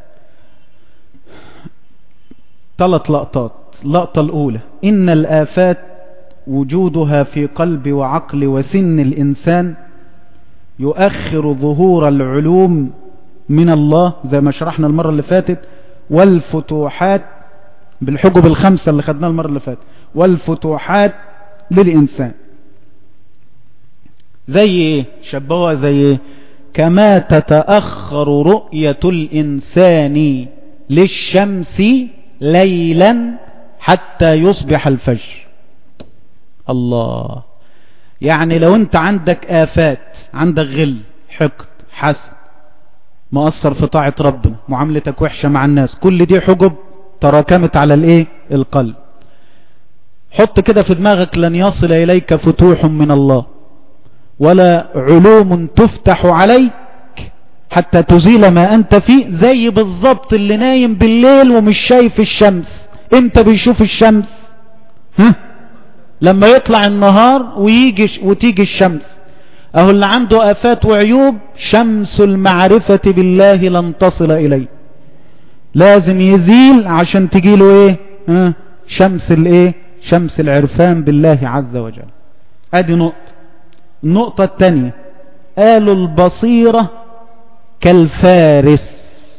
ثلاث لقطات اللقطة الأولى إن الآفات وجودها في قلب وعقل وسن الإنسان يؤخر ظهور العلوم من الله زي ما شرحنا المرة اللي فاتت والفتوحات بالحجب الخمسة اللي خدناها المرة اللي فاتت والفتوحات للإنسان زي ايه شبهها زي ايه كما تتأخر رؤية الإنسان للشمس ليلا حتى يصبح الفجر الله يعني لو انت عندك آفات عندك غل حقد حسد مؤثر في طاعة ربنا معاملتك وحشة مع الناس كل دي حجب تراكمت على الايه القلب حط كده في دماغك لن يصل إليك فتوح من الله ولا علوم تفتح عليك حتى تزيل ما أنت فيه زي بالظبط اللي نايم بالليل ومش شايف الشمس انت بيشوف الشمس ها لما يطلع النهار ويجي وتيجي الشمس اهو اللي عنده آفات وعيوب شمس المعرفة بالله لن تصل إليه لازم يزيل عشان تجيله ايه ها شمس الايه شمس العرفان بالله عز وجل ادي نقطة النقطة الثانية قالوا البصيرة كالفارس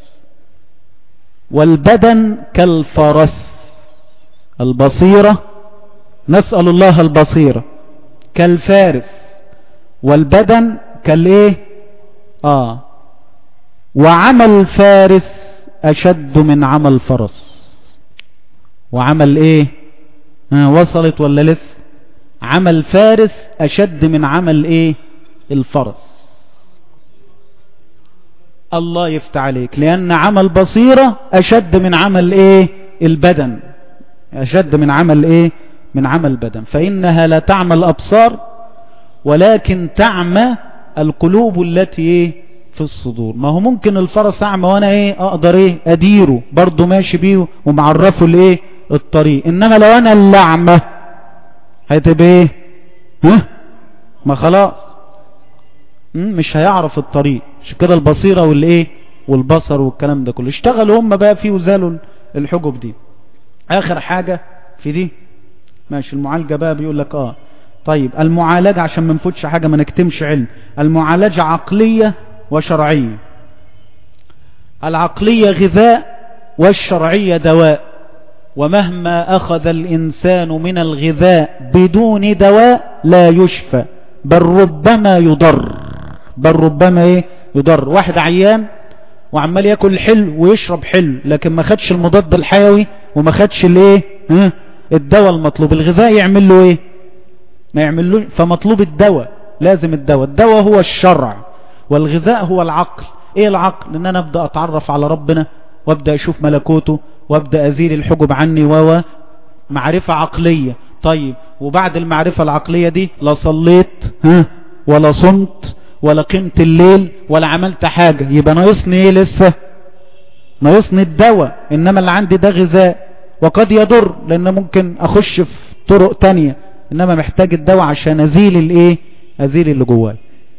والبدن كالفرس البصيرة نسأل الله البصيرة كالفارس والبدن كالايه اه وعمل الفارس اشد من عمل فرس وعمل ايه آه وصلت ولا لسه عمل فارس اشد من عمل ايه الفرس الله يفتح عليك لان عمل بصيرة اشد من عمل ايه البدن اشد من عمل ايه من عمل البدن فانها لا تعمل ابصار ولكن تعمى القلوب التي ايه في الصدور ما هو ممكن الفرس اعمى وانا ايه اقدر ايه اديره برضه ماشي بيه ومعرفه الايه الطريق انما لو انا اللي اعمى هتبقى ايه ها ما خلاص مش هيعرف الطريق مش كده البصيرة والايه والبصر والكلام ده كله اشتغلوا هم بقى فيه وزالوا الحجب دي اخر حاجة في دي ماشي المعالجة بقى بيقول لك اه طيب المعالجة عشان ما نفوتش حاجة ما نكتمش علم المعالجة عقلية وشرعية العقلية غذاء والشرعية دواء ومهما أخذ الإنسان من الغذاء بدون دواء لا يشفى بل ربما يضر بل ربما ايه يضر واحد عيان وعمال ياكل حلو ويشرب حلو لكن ما خدش المضاد الحيوي وما خدش الايه ها الدواء المطلوب الغذاء يعمل له ايه ما يعمل له فمطلوب الدواء لازم الدواء الدواء هو الشرع والغذاء هو العقل ايه العقل ان انا ابدا اتعرف على ربنا وابدا اشوف ملكوته وابدا ازيل الحجب عني و معرفه عقليه طيب وبعد المعرفه العقليه دي لا صليت ها ولا صمت ولا قمت الليل ولا عملت حاجه يبقى ناقصني ايه لسه ناقصني الدواء انما اللي عندي ده غذاء وقد يضر لان ممكن اخش في طرق تانية انما محتاج الدواء عشان ازيل الايه ازيل اللي جواي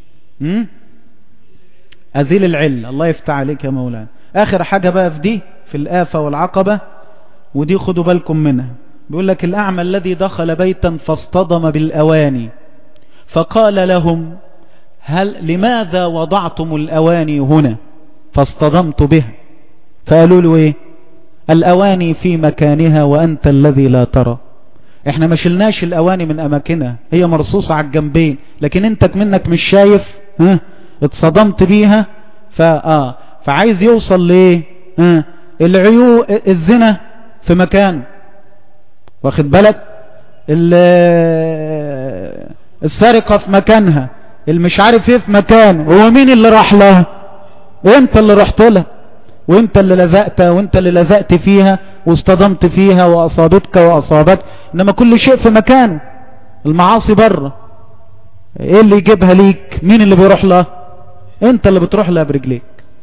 ازيل العل الله يفتح عليك يا مولانا اخر حاجة بقى في دي في الآفة والعقبة ودي خدوا بالكم منها بيقول لك الأعمى الذي دخل بيتا فاصطدم بالأواني فقال لهم هل لماذا وضعتم الأواني هنا فاصطدمت بها فقالوا له ايه الأواني في مكانها وأنت الذي لا ترى احنا ما شلناش الأواني من أماكنها هي مرصوصة على الجنبين لكن انت منك مش شايف ها اتصدمت بيها فآه فعايز يوصل ليه ها العيو الزنا في مكان واخد بالك السرقة في مكانها المش عارف ايه في مكان هو مين اللي راح لها وانت اللي رحت لها وانت اللي لزقت وانت اللي لزقت فيها واصطدمت فيها واصابتك واصابتك انما كل شيء في مكانه المعاصي بره ايه اللي يجيبها ليك مين اللي بيروح لها انت اللي بتروح لها برجليك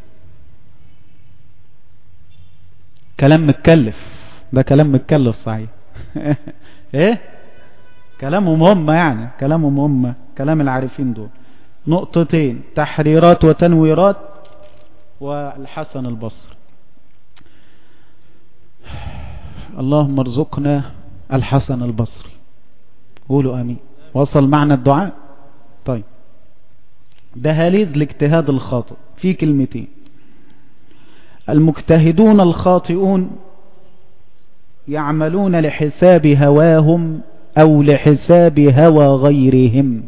كلام متكلف ده كلام متكلف صحيح ايه كلامهم هم يعني كلامهم هم كلام العارفين دول نقطتين تحريرات وتنويرات والحسن البصري اللهم ارزقنا الحسن البصري قولوا امين وصل معنا الدعاء طيب دهاليز الاجتهاد الخاطئ في كلمتين المجتهدون الخاطئون يعملون لحساب هواهم او لحساب هوى غيرهم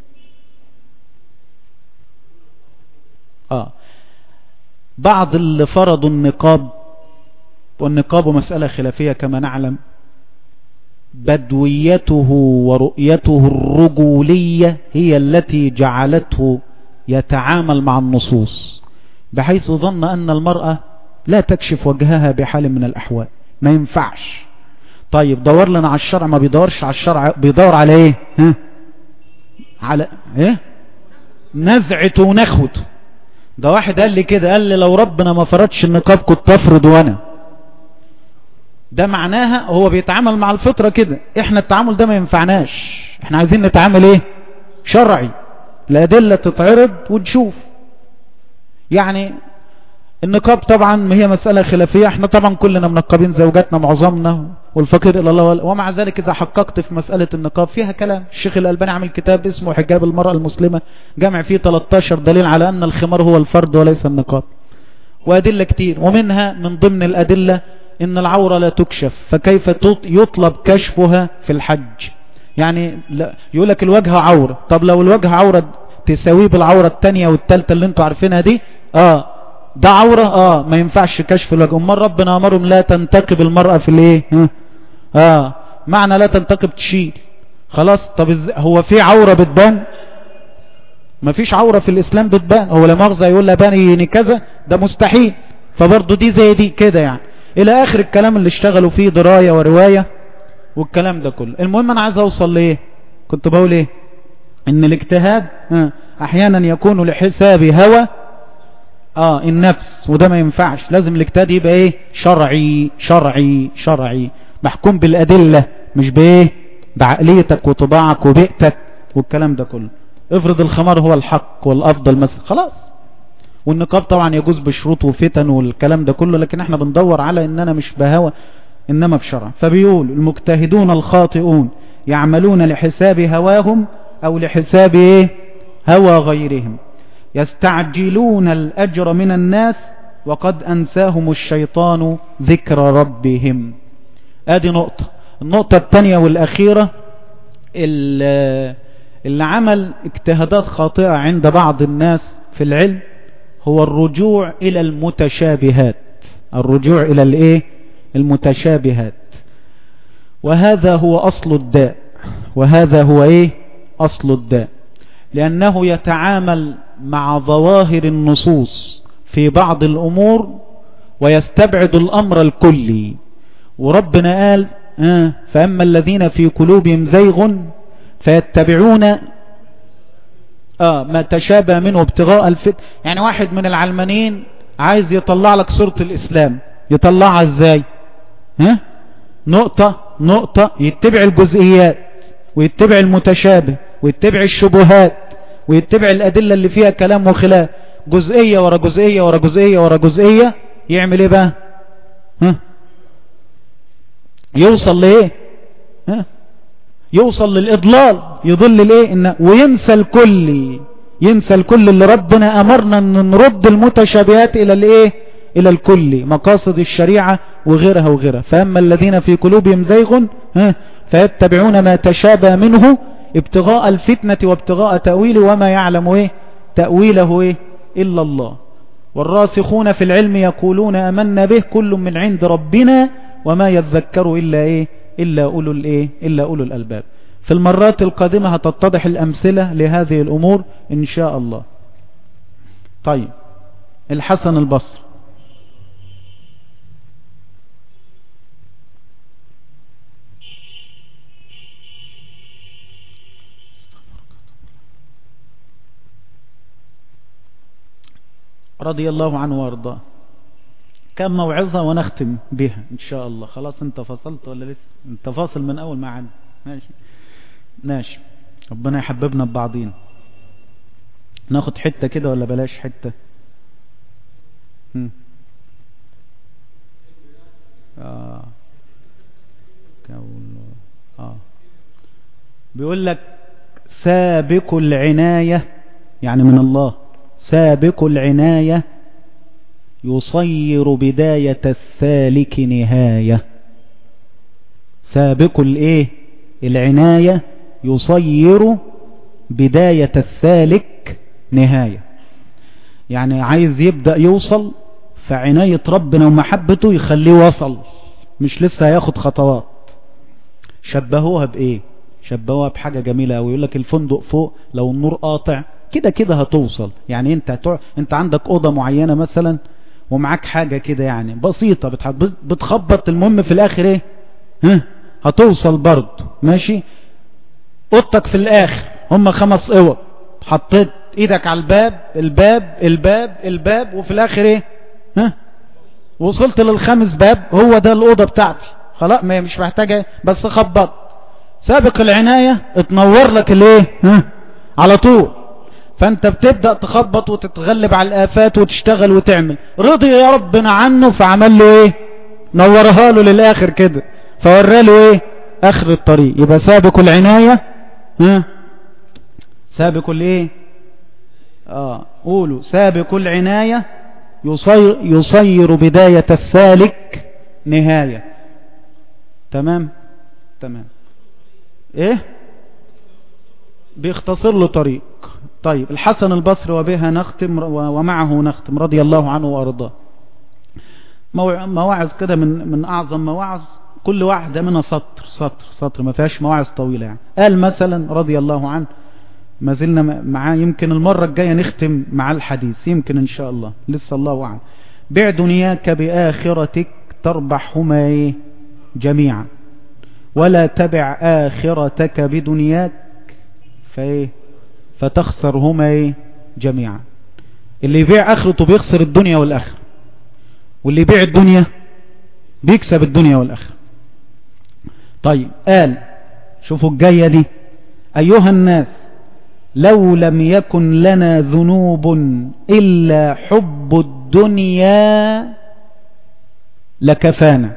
آه. بعض اللي فرضوا النقاب والنقاب مسألة خلافية كما نعلم بدويته ورؤيته الرجولية هي التي جعلته يتعامل مع النصوص بحيث ظن أن المرأة لا تكشف وجهها بحال من الأحوال ما ينفعش طيب دور لنا على الشرع ما بيدورش على الشرع بيدور على ايه ها؟ على ايه نزعة ونخوة ده واحد قال لي كده قال لي لو ربنا ما فرضش النقاب كنت افرض وانا ده معناها هو بيتعامل مع الفطرة كده احنا التعامل ده ما ينفعناش احنا عايزين نتعامل ايه شرعي الادلة تتعرض وتشوف يعني النقاب طبعا هي مسألة خلافية احنا طبعا كلنا منقبين زوجاتنا معظمنا والفقير الى الله ومع ذلك اذا حققت في مسألة النقاب فيها كلام الشيخ الالباني عمل كتاب اسمه حجاب المرأة المسلمة جمع فيه 13 دليل على ان الخمار هو الفرد وليس النقاب وادلة كتير ومنها من ضمن الادلة ان العورة لا تكشف فكيف يطلب كشفها في الحج يعني يقول لك الوجه عورة طب لو الوجه عورة تساويه بالعورة التانية والتالتة اللي انتوا عارفينها دي اه ده عورة اه ما ينفعش كشف الوجه امال ربنا امرهم لا تنتقب المرأة في الايه اه معنى لا تنتقب تشيل خلاص طب هو في عورة بتبان ما فيش عورة في الاسلام بتبان هو لا مؤاخذة يقول لها باني كذا ده مستحيل فبرضه دي زي دي كده يعني الى اخر الكلام اللي اشتغلوا فيه دراية ورواية والكلام ده كله المهم انا عايز اوصل لايه كنت بقول ايه ان الاجتهاد آه، احيانا يكون لحساب هوى اه النفس وده ما ينفعش لازم الاجتهاد يبقى ايه شرعي شرعي شرعي محكوم بالادلة مش بايه بعقليتك وطباعك وبيئتك والكلام ده كله افرض الخمار هو الحق والافضل مثلا خلاص والنقاب طبعا يجوز بشروط وفتن والكلام ده كله لكن احنا بندور على ان انا مش بهوى انما بشرع فبيقول المجتهدون الخاطئون يعملون لحساب هواهم او لحساب ايه هوى غيرهم يستعجلون الاجر من الناس وقد انساهم الشيطان ذكر ربهم ادي نقطة النقطة الثانية والاخيرة اللي عمل اجتهادات خاطئة عند بعض الناس في العلم هو الرجوع الى المتشابهات الرجوع الى الايه المتشابهات وهذا هو اصل الداء وهذا هو ايه اصل الداء لانه يتعامل مع ظواهر النصوص في بعض الامور ويستبعد الامر الكلي وربنا قال آه فاما الذين في قلوبهم زيغ فيتبعون آه ما تشابه منه ابتغاء الفت يعني واحد من العلمانيين عايز يطلع لك صورة الإسلام يطلعها ازاي ها نقطة نقطة يتبع الجزئيات ويتبع المتشابه ويتبع الشبهات ويتبع الأدلة اللي فيها كلام وخلاف جزئية ورا جزئية ورا جزئية ورا جزئية يعمل ايه بقى ها يوصل لايه ها يوصل للإضلال يضل الايه إن وينسى الكل ينسى الكل اللي ربنا أمرنا ان نرد المتشابهات إلى الايه إلى الكل مقاصد الشريعة وغيرها وغيرها فأما الذين في قلوبهم زيغ فيتبعون ما تشابه منه ابتغاء الفتنة وابتغاء تأويله وما يعلم ايه تأويله ايه إلا الله والراسخون في العلم يقولون أمنا به كل من عند ربنا وما يذكر إلا ايه إلا أولو الإيه إلا أولو الألباب في المرات القادمة هتتضح الأمثلة لهذه الأمور إن شاء الله طيب الحسن البصري رضي الله عنه وارضاه كم موعظة ونختم بها ان شاء الله خلاص انت فصلت ولا لسه انت فاصل من اول ما عد ماشي ماشي ربنا يحببنا ببعضين ناخد حتة كده ولا بلاش حتة هم. آه. آه. بيقول لك سابق العناية يعني من الله سابق العناية يصير بداية السالك نهاية سابق الايه العناية يصير بداية السالك نهاية يعني عايز يبدأ يوصل فعناية ربنا ومحبته يخليه وصل مش لسه هياخد خطوات شبهوها بايه شبهوها بحاجة جميلة قوي يقول لك الفندق فوق لو النور قاطع كده كده هتوصل يعني انت هتوع... انت عندك اوضه معينه مثلا ومعاك حاجة كده يعني بسيطة بتخبط المهم في الاخر ايه ها هتوصل برضه ماشي اوضتك في الاخر هم خمس اوض حطيت ايدك على الباب الباب الباب الباب وفي الاخر ايه ها وصلت للخامس باب هو ده الاوضه بتاعتي خلاص ما مش محتاجه بس خبط سابق العنايه اتنور لك الايه ها على طول فانت بتبدأ تخبط وتتغلب على الآفات وتشتغل وتعمل رضي يا ربنا عنه فعمل له ايه نورها له للآخر كده فورى له ايه اخر الطريق يبقى سابق العناية ها سابق الايه اه قولوا سابق العناية يصير, يصير بداية السالك نهاية تمام تمام ايه بيختصر له طريق طيب الحسن البصري وبها نختم ومعه نختم رضي الله عنه وارضاه مواعظ كده من من اعظم مواعظ كل واحدة منها سطر سطر سطر ما فيهاش مواعظ طويلة يعني قال مثلا رضي الله عنه ما زلنا معاه يمكن المرة الجاية نختم مع الحديث يمكن ان شاء الله لسه الله اعلم بيع دنياك بآخرتك تربحهما ايه جميعا ولا تبع آخرتك بدنياك فايه فتخسرهما ايه جميعا اللي يبيع اخرته بيخسر الدنيا والاخره واللي يبيع الدنيا بيكسب الدنيا والاخره طيب قال شوفوا الجاية دي ايها الناس لو لم يكن لنا ذنوب الا حب الدنيا لكفانا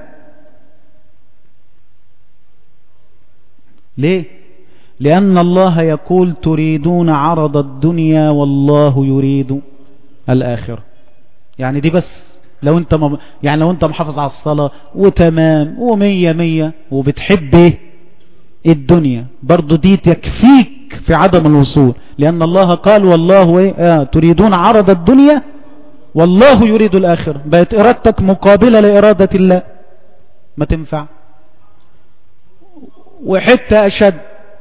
ليه لأن الله يقول تريدون عرض الدنيا والله يريد الآخرة يعني دي بس لو انت م... يعني لو انت محافظ على الصلاة وتمام ومية مية وبتحب ايه الدنيا برضو دي تكفيك في عدم الوصول لأن الله قال والله ايه آه تريدون عرض الدنيا والله يريد الآخرة بقت إرادتك مقابلة لإرادة الله ما تنفع وحتى أشد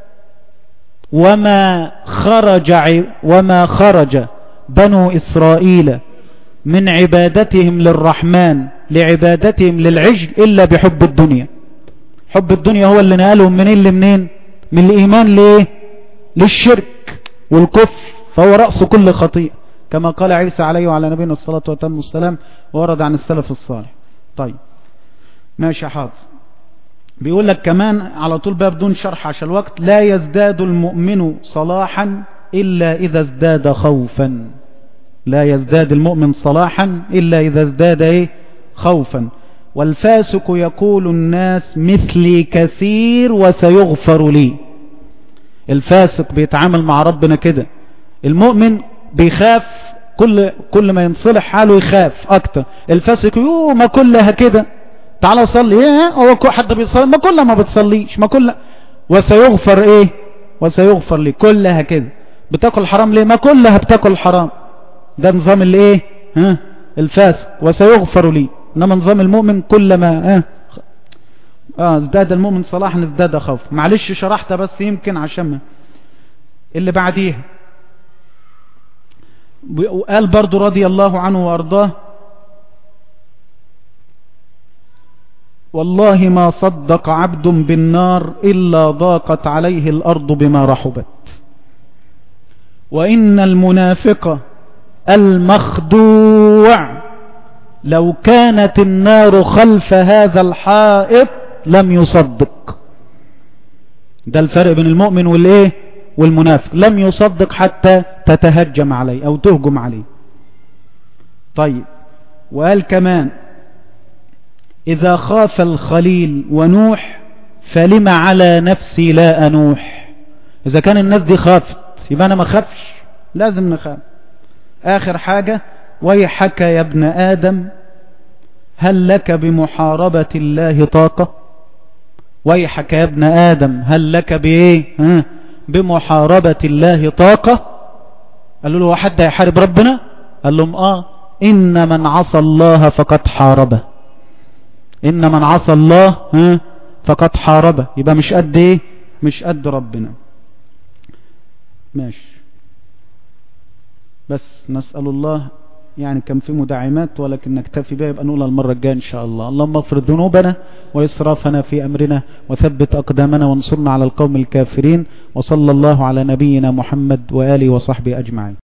وما خرج وما خرج بنو إسرائيل من عبادتهم للرحمن لعبادتهم للعجل إلا بحب الدنيا حب الدنيا هو اللي نقلهم منين لمنين من الإيمان ليه للشرك والكفر فهو رأس كل خطيئة كما قال عيسى عليه وعلى نبينا الصلاة والسلام ورد عن السلف الصالح طيب ماشي حاضر بيقول لك كمان على طول بقى بدون شرح عشان الوقت لا يزداد المؤمن صلاحا إلا إذا ازداد خوفا لا يزداد المؤمن صلاحا إلا إذا ازداد إيه خوفا والفاسق يقول الناس مثلي كثير وسيغفر لي الفاسق بيتعامل مع ربنا كده المؤمن بيخاف كل كل ما ينصلح حاله يخاف اكتر الفاسق يو ما كلها كده تعالى صلي ايه هو حد بيصلي ما كلها ما بتصليش ما كلها وسيغفر ايه وسيغفر لي كلها كده بتاكل حرام ليه ما كلها بتاكل حرام ده نظام الايه ها الفاسق وسيغفر لي انما نظام المؤمن كلما اه اه ازداد المؤمن صلاحا ازداد خوف معلش شرحتها بس يمكن عشان ما اللي بعديها وقال برضو رضي الله عنه وارضاه والله ما صدق عبد بالنار إلا ضاقت عليه الأرض بما رحبت وإن المنافق المخدوع لو كانت النار خلف هذا الحائط لم يصدق ده الفرق بين المؤمن والايه والمنافق لم يصدق حتى تتهجم عليه او تهجم عليه طيب وقال كمان إذا خاف الخليل ونوح فلم على نفسي لا أنوح إذا كان الناس دي خافت يبقى أنا ما خافش لازم نخاف آخر حاجة ويحك يا ابن آدم هل لك بمحاربة الله طاقة ويحك يا ابن آدم هل لك بإيه ها بمحاربة الله طاقة قالوا له حد يحارب ربنا قال لهم آه إن من عصى الله فقد حاربه إن من عصى الله ها فقد حاربه يبقى مش قد إيه مش قد ربنا ماشي بس نسأل الله يعني كان في مداعمات ولكن نكتفي بها يبقى نقولها المرة الجاية إن شاء الله اللهم اغفر ذنوبنا وإسرافنا في أمرنا وثبت أقدامنا وانصرنا على القوم الكافرين وصلى الله على نبينا محمد وآله وصحبه أجمعين